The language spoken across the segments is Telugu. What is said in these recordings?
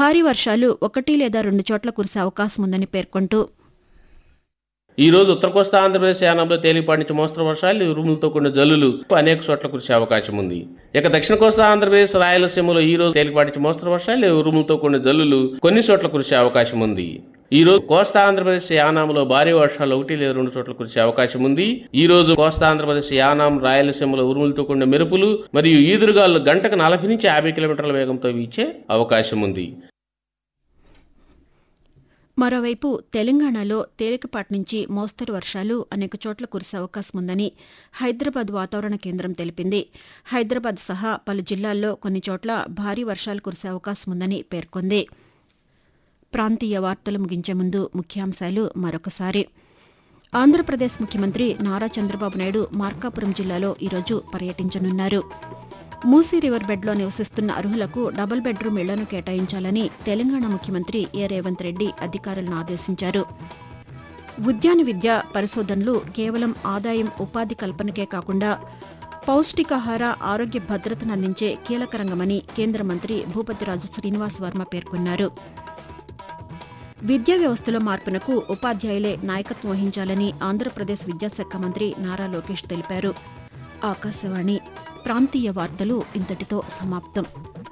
భారీ వర్షాలు ఒకటి లేదా రెండు చోట్ల కురిసే అవకాశం ఉందని పేర్కొంటూ ఈ రోజు ఉత్తర కోస్తా ఆంధ్రప్రదేశ్ యానంలో తేలిపాటి నుంచి మోస్తరు వర్షాలు ఉరుములతో కూడిన జల్లులు అనేక చోట్ల కురిసే అవకాశం ఉంది ఇక దక్షిణ కోస్తా ఆంధ్రప్రదేశ్ రాయలసీమలో ఈ రోజు తేలిపాటి నుంచి మోస్తరు వర్షాలు ఉరుములతో కూడిన జల్లులు కొన్ని చోట్ల కురిసే అవకాశం ఉంది ఈ రోజు కోస్తా ఆంధ్రప్రదేశ్ యానాంలో భారీ వర్షాలు ఒకటి లేదా రెండు చోట్ల కురిసే అవకాశం ఉంది ఈ రోజు కోస్తా ఆంధ్రప్రదేశ్ యానాం రాయలసీమలో ఉరుములతో కూడిన మెరుపులు మరియు ఈదురుగాలు గంటకు నలభై నుంచి యాభై కిలోమీటర్ల వేగంతో వీచే అవకాశం ఉంది మరోవైపు తెలంగాణలో తేలికపాటి నుంచి మోస్తరు వర్షాలు అనేక చోట్ల కురిసే అవకాశం ఉందని హైదరాబాద్ వాతావరణ కేంద్రం తెలిపింది హైదరాబాద్ సహా పలు జిల్లాల్లో కొన్ని చోట్ల భారీ వర్షాలు కురిసే అవకాశం ఉందని పేర్కొంది ప్రాంతీయ వార్తలు ముగించే ముందు ముఖ్యాంశాలు మరొకసారి ఆంధ్రప్రదేశ్ ముఖ్యమంత్రి నారా చంద్రబాబు నాయుడు మార్కాపురం జిల్లాలో ఈరోజు పర్యటించనున్నారు మూసీ రివర్ బెడ్లో నివసిస్తున్న అర్హులకు డబుల్ బెడ్రూమ్ ఇళ్లను కేటాయించాలని తెలంగాణ ముఖ్యమంత్రి ఏ రేవంత్ రెడ్డి అధికారులను ఆదేశించారు ఉద్యాన విద్య పరిశోధనలు కేవలం ఆదాయం ఉపాధి కల్పనకే కాకుండా పౌష్టికాహార ఆరోగ్య భద్రతను అందించే కీలక రంగమని కేంద్ర మంత్రి భూపతిరాజు శ్రీనివాస్ వర్మ పేర్కొన్నారు విద్యా వ్యవస్థలో మార్పునకు ఉపాధ్యాయులే నాయకత్వం వహించాలని ఆంధ్రప్రదేశ్ విద్యాశాఖ మంత్రి నారా లోకేష్ తెలిపారు ఆకాశవాణి ప్రాంతీయ వార్తలు ఇంతటితో సమాప్తం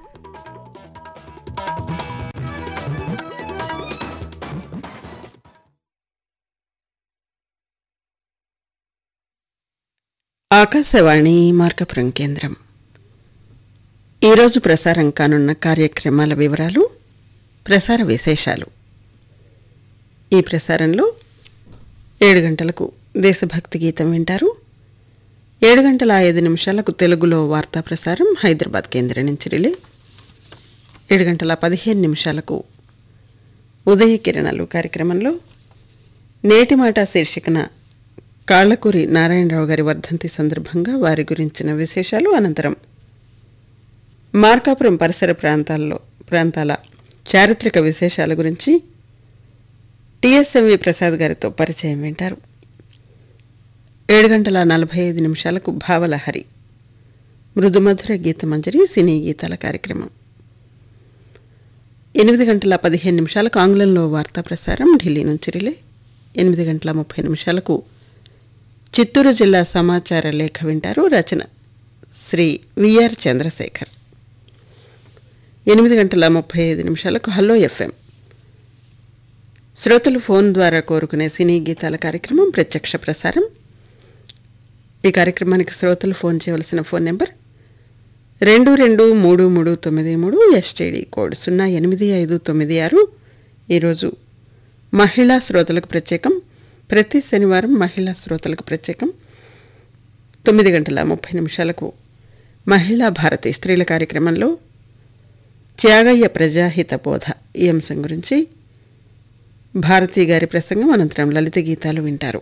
ఆకాశవాణి మార్కపురం కేంద్రం ఈరోజు ప్రసారం కానున్న కార్యక్రమాల వివరాలు ప్రసార విశేషాలు ఈ ప్రసారంలో ఏడు గంటలకు దేశభక్తి గీతం వింటారు ఏడు గంటల ఐదు నిమిషాలకు తెలుగులో వార్తా ప్రసారం హైదరాబాద్ కేంద్రం నుంచి రిలే ఏడు గంటల పదిహేను నిమిషాలకు ఉదయ కిరణాలు కార్యక్రమంలో నేటి మాట శీర్షికన కాళ్లకూరి నారాయణరావు గారి వర్ధంతి సందర్భంగా వారి గురించిన విశేషాలు అనంతరం మార్కాపురం పరిసర ప్రాంతాల్లో ప్రాంతాల చారిత్రక విశేషాల గురించి టిఎస్ఎంవి ప్రసాద్ గారితో పరిచయం వింటారు ఏడు గంటల నలభై ఐదు నిమిషాలకు భావలహరి మృదుమధుర గీతమంజరి సినీ గీతాల కార్యక్రమం ఎనిమిది గంటల పదిహేను నిమిషాలకు ఆంగ్లంలో వార్తా ప్రసారం ఢిల్లీ నుంచి రిలే ఎనిమిది గంటల ముప్పై నిమిషాలకు చిత్తూరు జిల్లా సమాచార లేఖ వింటారు రచన శ్రీ విఆర్ చంద్రశేఖర్ ఎనిమిది గంటల ముప్పై ఐదు నిమిషాలకు హలో ఎఫ్ఎం శ్రోతలు ఫోన్ ద్వారా కోరుకునే సినీ గీతాల కార్యక్రమం ప్రత్యక్ష ప్రసారం ఈ కార్యక్రమానికి శ్రోతలు ఫోన్ చేయవలసిన ఫోన్ నెంబర్ రెండు రెండు మూడు మూడు తొమ్మిది మూడు ఎస్టీడీ కోడ్ సున్నా ఎనిమిది ఐదు తొమ్మిది ఆరు ఈరోజు మహిళా శ్రోతలకు ప్రత్యేకం ప్రతి శనివారం మహిళా శ్రోతలకు ప్రత్యేకం తొమ్మిది గంటల ముప్పై నిమిషాలకు మహిళా భారతి స్త్రీల కార్యక్రమంలో త్యాగయ్య ప్రజాహిత బోధ ఈ అంశం గురించి భారతి గారి ప్రసంగం అనంతరం లలిత గీతాలు వింటారు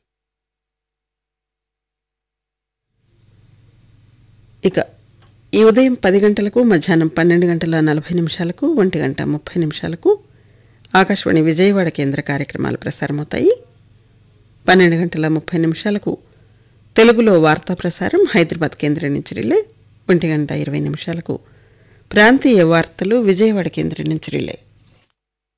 ఇక ఈ ఉదయం పది గంటలకు మధ్యాహ్నం పన్నెండు గంటల నలభై నిమిషాలకు ఒంటి గంట ముప్పై నిమిషాలకు ఆకాశవాణి విజయవాడ కేంద్ర కార్యక్రమాలు ప్రసారమవుతాయి పన్నెండు గంటల ముప్పై నిమిషాలకు తెలుగులో వార్తా ప్రసారం హైదరాబాద్ కేంద్రం నుంచి రిలే ఒంటి గంట ఇరవై నిమిషాలకు ప్రాంతీయ వార్తలు విజయవాడ కేంద్రం నుంచి రిలే